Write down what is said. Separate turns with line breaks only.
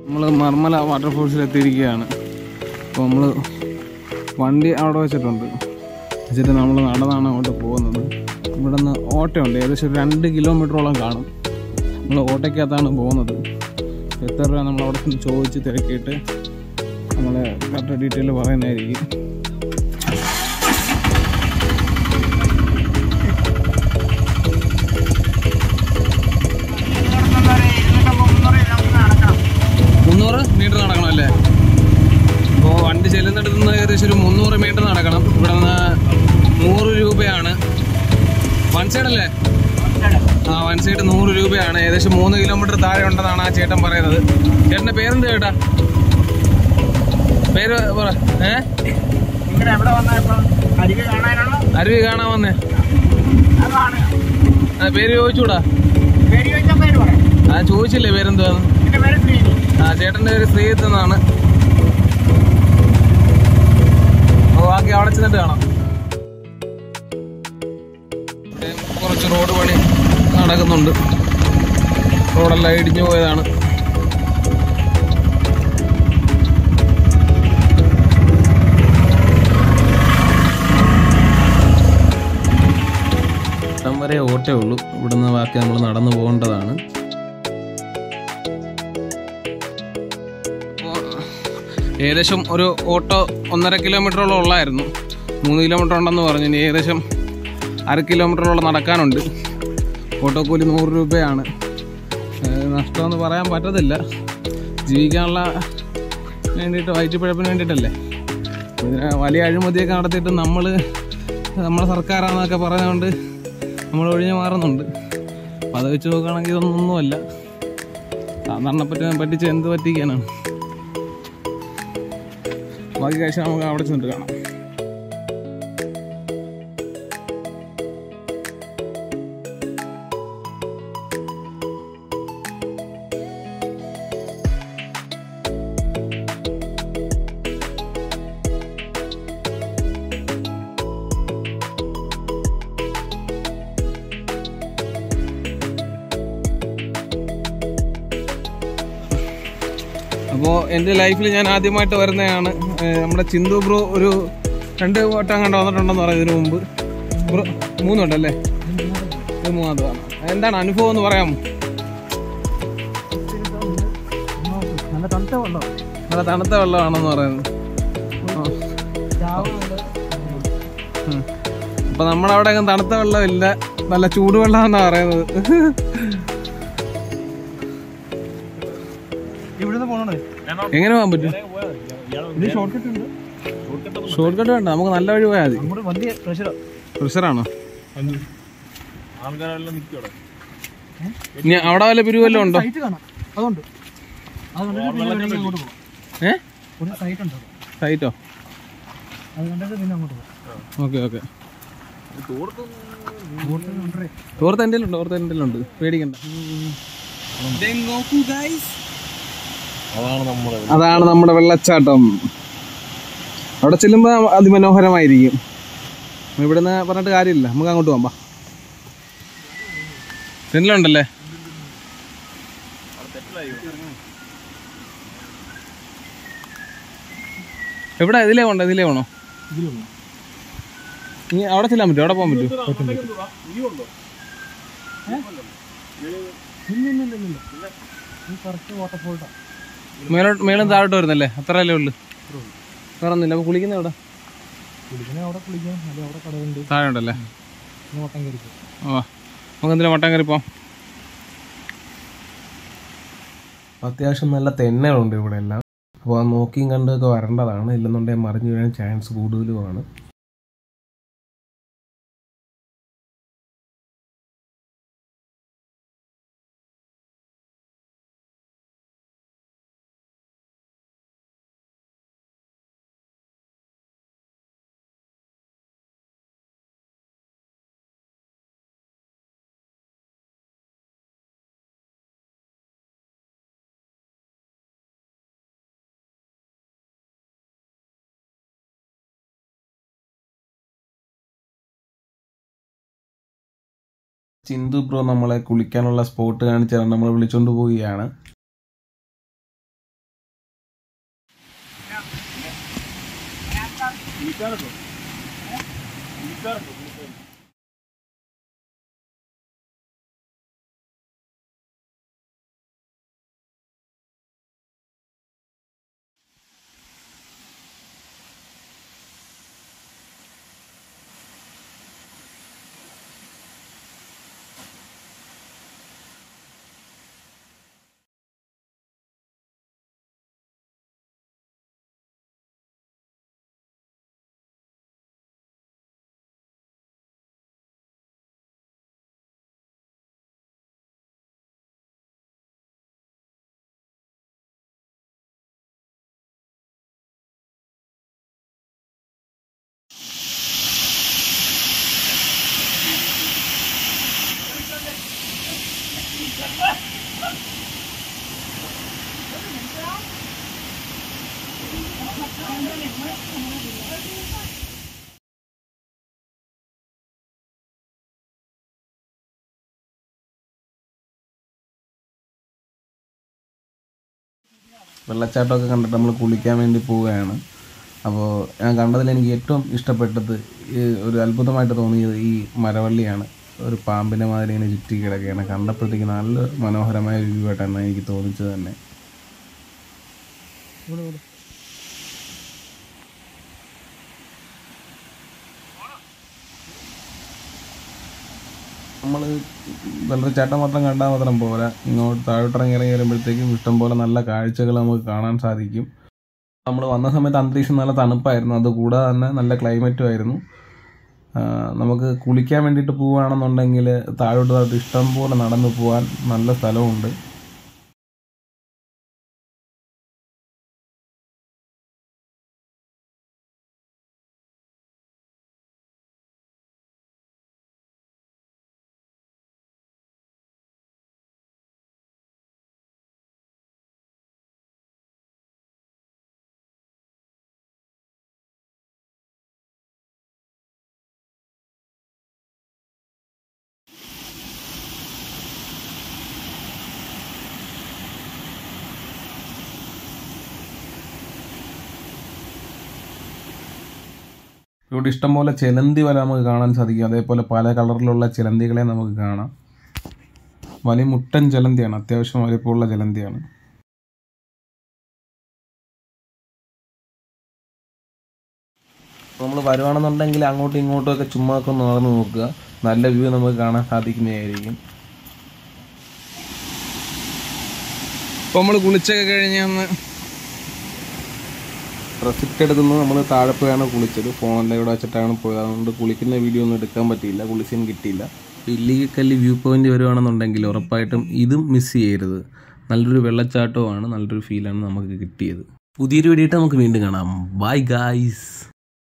നമ്മൾ മർമല വാട്ടർഫോൾസിൽ എത്തിയിരിക്കുകയാണ് അപ്പോൾ നമ്മൾ വണ്ടി അവിടെ വെച്ചിട്ടുണ്ട് വെച്ചിട്ട് നമ്മൾ നടന്നാണ് അങ്ങോട്ട് പോകുന്നത് ഇവിടെ നിന്ന് ഓട്ടമുണ്ട് ഏകദേശം ഒരു രണ്ട് കിലോമീറ്ററോളം കാണും നമ്മൾ ഓട്ടയ്ക്കകത്താണ് പോകുന്നത് എത്ര രൂപ നമ്മൾ അവിടെ നിന്ന് ചോദിച്ച് തിരക്കിയിട്ട് നമ്മൾ കറക്റ്റ് ഡീറ്റെയിൽ പറയുന്നതായിരിക്കും മുന്നൂറ് മീറ്റർ നടക്കണം അല്ലേ അപ്പോൾ വണ്ടി ചെല്ലുന്നിടത്ത് നിന്ന് ഏകദേശം ഒരു മുന്നൂറ് മീറ്റർ നടക്കണം ഇവിടെ നിന്ന് നൂറ് രൂപയാണ് വൺ സൈഡ് അല്ലേ ആ വൺ സൈഡ് നൂറ് രൂപയാണ് ഏകദേശം മൂന്ന് കിലോമീറ്റർ താഴെ ഉണ്ടെന്നാണ് ആ ചേട്ടൻ പറയുന്നത് ചേട്ടൻ്റെ പേരെന്ത് ചേട്ടാ പേര് പറ ഏ
ഇവിടെ എവിടെ വന്നാ ഇപ്പൊ അരികെ കാണാനാണോ
അരുവി കാണാൻ വന്നേ
അതാണ്
ആ പേര് ചോദിച്ചൂടാ
പേര് ചോദിച്ചാൽ പേര് പറയാം
ആ ചോദിച്ചില്ലേ പേരെന്തുവാന്ന്
എന്റെ പേര് ശ്രീനി
ആ ചേട്ടൻ്റെ പേര് ശ്രീജിത്ത് എന്നാണ് അപ്പോൾ ബാക്കി അവിടെ ചെന്നിട്ട് കാണാം ഇവിടെ കുറച്ച് റോഡ് പണി നടക്കുന്നുണ്ട് റോഡെല്ലാം ഇടിഞ്ഞു പോയതാണ് ഇടം വരെ ഓട്ടേ ഉള്ളൂ ഇവിടുന്ന് ബാക്കി നമ്മൾ നടന്നു പോകേണ്ടതാണ് ഏകദേശം ഒരു ഓട്ടോ ഒന്നര കിലോമീറ്ററോളം ഉള്ളായിരുന്നു മൂന്ന് കിലോമീറ്റർ ഉണ്ടെന്ന് പറഞ്ഞു ഇനി ഏകദേശം അര കിലോമീറ്ററോളം നടക്കാനുണ്ട് ഓട്ടോ കൂലി നൂറ് രൂപയാണ് ഏഹ് നഷ്ടമെന്ന് പറയാൻ പറ്റത്തില്ല ജീവിക്കാനുള്ള വേണ്ടിയിട്ട് വയറ്റിപ്പിഴപ്പിന് വേണ്ടിയിട്ടല്ലേ ഇതിന് വലിയ അഴിമതിയൊക്കെ നടത്തിയിട്ട് നമ്മൾ നമ്മളെ സർക്കാരാണെന്നൊക്കെ പറഞ്ഞുകൊണ്ട് നമ്മൾ ഒഴിഞ്ഞു മാറുന്നുണ്ട് അപ്പം അത് വെച്ച് നോക്കുകയാണെങ്കിൽ ഇതൊന്നും ഒന്നുമല്ല സാധാരണ പറ്റി പറ്റിച്ച് എന്ത് പറ്റിക്കാനാണ് ബാക്കി കാഴ്ച നമുക്ക് അവിടെ ചെന്നിട്ട് കാണാം അപ്പോൾ എൻ്റെ ലൈഫിൽ ഞാൻ ആദ്യമായിട്ട് വരുന്നതാണ് ഏഹ് നമ്മുടെ ചിന്തു ബ്രോ ഒരു രണ്ട് വട്ടം കണ്ട് വന്നിട്ടുണ്ടെന്ന് പറഞ്ഞു ഇതിനു മുമ്പ് ബ്രോ മൂന്നുണ്ടല്ലേ ഇത് മൂന്നാമതാണ് എന്താണ് അനുഭവം എന്ന് പറയാമോ
നല്ല തണുത്ത വെള്ളം
നല്ല തണുത്ത വെള്ളമാണെന്ന് പറയുന്നത് ഉം. അപ്പൊ നമ്മുടെ അവിടെ തണുത്ത വെള്ളമില്ല നല്ല ചൂടുവെള്ളമാണെന്നാണ് പറയുന്നത്
ഇവിടുന്ന് പോണേ
എങ്ങനെ പോകാൻ പറ്റും
ഇത് ഷോർട്ട് കട്ട് ഉണ്ട്
ഷോർട്ട് കട്ട് വേണ്ട നമുക്ക് നല്ല വഴി പോയാൽ മതി
നമ്മുടെ വലിയ പ്രഷറാ
പ്രഷറാണോ
ആൾക്കാരെല്ലാം നിൽക്കവിടെ
ഇനി അവിടെ വല്ല പിരിവല്ലോ ഉണ്ടോ
സൈറ്റ് കാണാം അതുണ്ട് അത് കണ്ടിട്ട് പിന്നെ വേണമെങ്കിൽ അങ്ങോട്ട് പോകാം
ഏ
ഒരു സൈറ്റ് ഉണ്ട് അവിടെ.
സൈറ്റോ
അത് കണ്ടിട്ട് പിന്നെ അങ്ങോട്ട് പോകാം
ഓക്കെ ഓക്കെ
ബോട്ടിൽ കൊണ്ടുവരേ
ഓർത്ത് എൻ്റെ ഉണ്ട് ഓർത്ത് എൻ്റെ ഉണ്ട് പേടിക്കണ്ട
അതാണ് നമ്മുടെ
അതാണ് നമ്മുടെ വെള്ളച്ചാട്ടം അവിടെ ചെല്ലുമ്പോൾ അതിമനോഹരമായിരിക്കും ഇവിടുന്ന് പറഞ്ഞിട്ട് കാര്യമില്ല നമുക്ക് അങ്ങോട്ട് പോകാം ഫ്രണ്ടിലുണ്ടല്ലേ എവിടെ ഇതിലേ പോണ്ടോ ഇതിലേ പോണോ ഇനി അവിടെ ചെല്ലാൻ പറ്റുമോ അവിടെ പോകാൻ പറ്റുമോ
ഇല്ല ഇല്ല ഇല്ല ഇല്ല ഈ കറക്റ്റ് വാട്ടർഫോൾട്ടാ
മേലോട്ട് മേളും താഴോട്ട് വരുന്നല്ലേ അത്രയല്ലേ ഉള്ളു വേറെ ഒന്നുമില്ല അപ്പോൾ കുളിക്കുന്ന എവിടെ
കുളിക്കണേ അവിടെ കുളിക്കാം അല്ലെങ്കിൽ അവിടെ കടവുണ്ട്
താഴെ ഉണ്ടല്ലേ
ഓട്ടം കയറിക്കും
ആ നമുക്ക് എന്തെങ്കിലും വട്ടം കയറി പോവാം അത്യാവശ്യം നല്ല തെന്നലുണ്ട് ഇവിടെ എല്ലാം അപ്പോൾ അത് നോക്കിയും കണ്ടൊക്കെ വരേണ്ടതാണ് ഇല്ലെന്നുണ്ടെങ്കിൽ മറിഞ്ഞു വീഴാൻ ചാൻസ് കൂടുതലുമാണ് ചിന്തു ബ്രോ നമ്മളെ കുളിക്കാനുള്ള സ്പോട്ട് കാണിച്ചാൽ നമ്മൾ വിളിച്ചോണ്ട് പോവുകയാണ്
കുളിക്കാനൊക്കെ കുളിക്കാനൊക്കെ കുളിക്കാൻ
വെള്ളച്ചാട്ടമൊക്കെ കണ്ടിട്ട് നമ്മൾ കുളിക്കാൻ വേണ്ടി പോവുകയാണ് അപ്പോൾ ഞാൻ കണ്ടതിൽ എനിക്ക് ഏറ്റവും ഇഷ്ടപ്പെട്ടത് ഈ ഒരു അത്ഭുതമായിട്ട് തോന്നിയത് ഈ മരവള്ളിയാണ് ഒരു പാമ്പിനെ മാതിരി ഇങ്ങനെ ചുറ്റി കിടക്കുകയാണ് കണ്ടപ്പോഴത്തേക്ക് നല്ല മനോഹരമായ ഒരു വ്യൂ ആയിട്ടാണ് എനിക്ക് തോന്നിച്ചത് തന്നെ
ഇവിടെ ഇവിടെ
നമ്മൾ വെള്ളച്ചാട്ടം മാത്രം കണ്ടാൽ മാത്രം പോരാ ഇങ്ങോട്ട് താഴോട്ടിറങ്ങി ഇറങ്ങി വരുമ്പോഴത്തേക്കും ഇഷ്ടംപോലെ നല്ല കാഴ്ചകൾ നമുക്ക് കാണാൻ സാധിക്കും നമ്മൾ വന്ന സമയത്ത് അന്തരീക്ഷം നല്ല തണുപ്പായിരുന്നു അതുകൂടാതെ തന്നെ നല്ല ക്ലൈമറ്റും ആയിരുന്നു ആ, നമുക്ക് കുളിക്കാൻ വേണ്ടിയിട്ട് പോവുകയാണെന്നുണ്ടെങ്കിൽ താഴോട്ട് താഴോട്ട് ഇഷ്ടം പോലെ നടന്നു പോകാൻ നല്ല സ്ഥലമുണ്ട് ഇവിടെ ഇഷ്ടംപോലെ ചിലന്തി വല നമുക്ക് കാണാൻ സാധിക്കും അതേപോലെ പല കളറിലുള്ള ചിലന്തികളെ നമുക്ക് കാണാം വലിയ മുട്ടൻ ചിലന്തിയാണ് അത്യാവശ്യം വലിപ്പമുള്ള ചിലന്തിയാണ് നമ്മൾ വരുവാണെന്നുണ്ടെങ്കിൽ അങ്ങോട്ടും ഇങ്ങോട്ടും ഒക്കെ ചുമ്മാ ഒക്കെ ഒന്ന് നടന്ന് നോക്കുക നല്ല വ്യൂ നമുക്ക് കാണാൻ സാധിക്കുന്നതായിരിക്കും ഇപ്പോൾ നമ്മൾ കുളിച്ചൊക്കെ കഴിഞ്ഞ് ഒന്ന് റെസിപ്റ്റ് എടുക്കുന്നത് നമ്മൾ താഴെ പോയാണ് കുളിച്ചത് ഫോണിൻ്റെ ഇവിടെ വെച്ചിട്ടാണ് പോയത് അതുകൊണ്ട് കുളിക്കുന്ന വീഡിയോ ഒന്നും എടുക്കാൻ പറ്റിയില്ല കുളിച്ചും കിട്ടിയില്ല ഇല്ലിക്കല്ലി വ്യൂ പോയിന്റ് വരുവാണെന്നുണ്ടെങ്കിൽ ഉറപ്പായിട്ടും ഇതും മിസ് ചെയ്യരുത് നല്ലൊരു വെള്ളച്ചാട്ടവുമാണ് നല്ലൊരു ഫീലാണ് നമുക്ക് കിട്ടിയത് പുതിയൊരു വീഡിയോ നമുക്ക് വീണ്ടും കാണാം ബൈ ഗായ്സ്